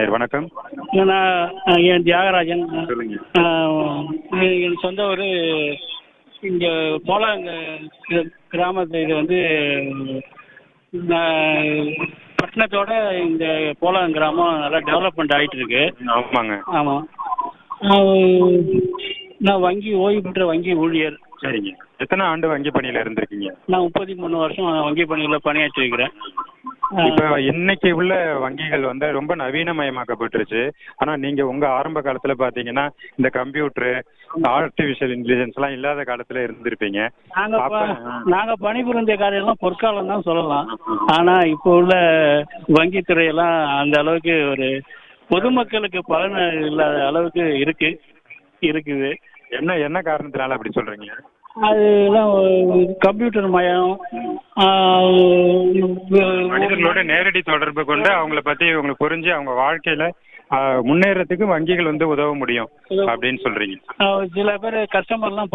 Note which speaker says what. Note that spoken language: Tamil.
Speaker 1: நேயர் வணக்கம்
Speaker 2: நான் என் தியாகராஜன்
Speaker 1: சொல்லுங்க
Speaker 2: ஆஹ் என் சொந்த ஊர் இங்கே போலாங்க கிராமத்து இது வந்து நான் பட்டணத்தோட இந்த போலாங் கிராமம் நல்லா டெவலப்மெண்ட் ஆகிட்டு இருக்கு
Speaker 1: ஆமாங்க
Speaker 2: ஆமாம் நான் வங்கி ஓய்வு பெற்ற வங்கி ஊழியர்
Speaker 1: சரிங்க எத்தனை ஆண்டு வங்கி பணியில இருந்திருக்கீங்க
Speaker 2: நான் முப்பத்தி மூணு வருஷம் வங்கி பணியில் பணியாற்றி இருக்கிறேன்
Speaker 1: இப்ப இன்னைக்கு உள்ள வங்கிகள் வந்து ரொம்ப நவீனமயமாக்கப்பட்டுருச்சு ஆனா நீங்க உங்க ஆரம்ப காலத்துல பாத்தீங்கன்னா இந்த கம்ப்யூட்டர் ஆர்டிபிஷியல் இன்டெலிஜென்ஸ் எல்லாம் இல்லாத காலத்துல இருந்திருப்பீங்க
Speaker 2: நாங்க ப-
Speaker 1: அப்ப-
Speaker 2: நாங்க பணிபுரிந்த காரியம்லாம் பொற்காலம் தான் சொல்லலாம் ஆனா இப்போ உள்ள வங்கித்துறை எல்லாம் அந்த அளவுக்கு ஒரு பொதுமக்களுக்கு பலன் இல்லாத அளவுக்கு இருக்கு இருக்குது
Speaker 1: என்ன என்ன காரணத்தினால அப்படி சொல்றீங்க
Speaker 2: அதெல்லாம் கம்ப்யூட்டர் மயம்
Speaker 1: மனிதர்களோட நேரடி தொடர்பு கொண்டு அவங்கள பத்தி உங்களுக்கு புரிஞ்சு அவங்க வாழ்க்கையில ஆஹ், முன்னேறதுக்கு வங்கிகள் வந்து உதவ முடியும் அப்படின்னு சொல்றீங்க
Speaker 2: சில பேர் கஸ்டமர்லாம்